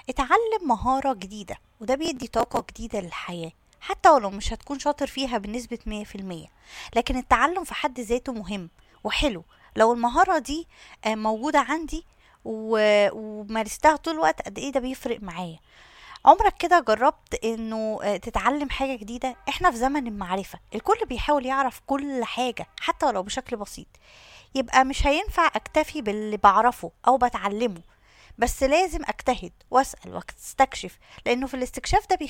اتعلم مهارة جديدة وده بيدي طاقة جديدة للحياة حتى ولو مش هتكون شاطر فيها بنسبة مية في المية لكن التعلم في حد ذاته مهم وحلو لو المهارة دي آه، موجودة عندي و- ومارستها طول الوقت قد ايه ده بيفرق معايا عمرك كده جربت انه آه، تتعلم حاجة جديدة احنا في زمن المعرفة الكل بيحاول يعرف كل حاجة حتى ولو بشكل بسيط يبقى مش هينفع اكتفي باللي بعرفه او بتعلمه بس لازم اجتهد واسأل واستكشف لانه في الاستكشاف ده